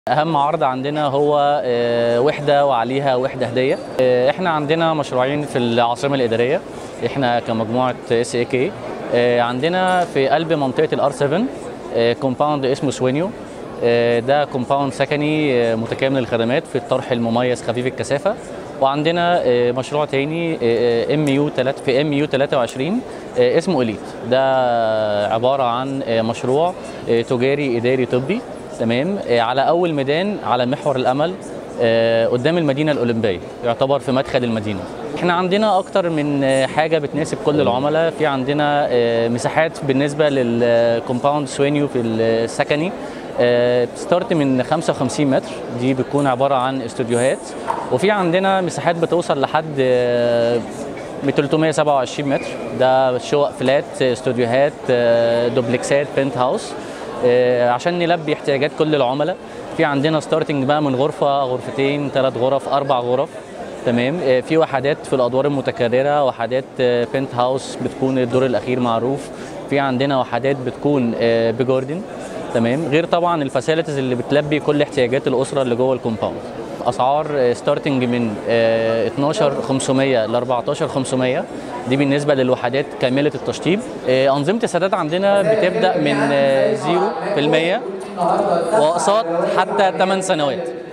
اهم عرض عندنا هو آه، وحده وعليها وحده هديه آه، احنا عندنا مشروعين في العاصمه الاداريه احنا كمجموعه اس اي كي عندنا في قلب منطقه الار 7 كومباوند اسمه سوينيو آه، ده كومباوند سكني آه، متكامل الخدمات في الطرح المميز خفيف الكثافه وعندنا آه، مشروع تاني ام يو 3 في ام يو 23 آه، اسمه اليت ده عباره عن آه، مشروع آه، تجاري اداري طبي تمام آه، على اول ميدان على محور الامل آه، قدام المدينه الاولمبيه يعتبر في مدخل المدينه احنا عندنا اكتر من آه، حاجه بتناسب كل العملاء في عندنا آه، مساحات بالنسبه للكومباوند سوينيو في السكني آه، بتستارت من 55 متر دي بتكون عباره عن استوديوهات وفي عندنا مساحات بتوصل لحد آه، ب 327 متر ده شقق فلات استوديوهات آه، دوبلكسات بنت هاوس آه، عشان نلبي احتياجات كل العملاء في عندنا ستارتنج بقى من غرفه غرفتين ثلاث غرف اربع غرف تمام آه، في وحدات في الادوار المتكرره وحدات بنت هاوس بتكون الدور الاخير معروف في عندنا وحدات بتكون آه، بجاردن تمام غير طبعا الفاسيلتيز اللي بتلبي كل احتياجات الاسره اللي جوه الكومباوند اسعار ستارتنج من آه، 12500 ل 14500 دي بالنسبه للوحدات كامله التشطيب آه، انظمه السداد عندنا بتبدا من آه، 0% واقساط حتى 8 سنوات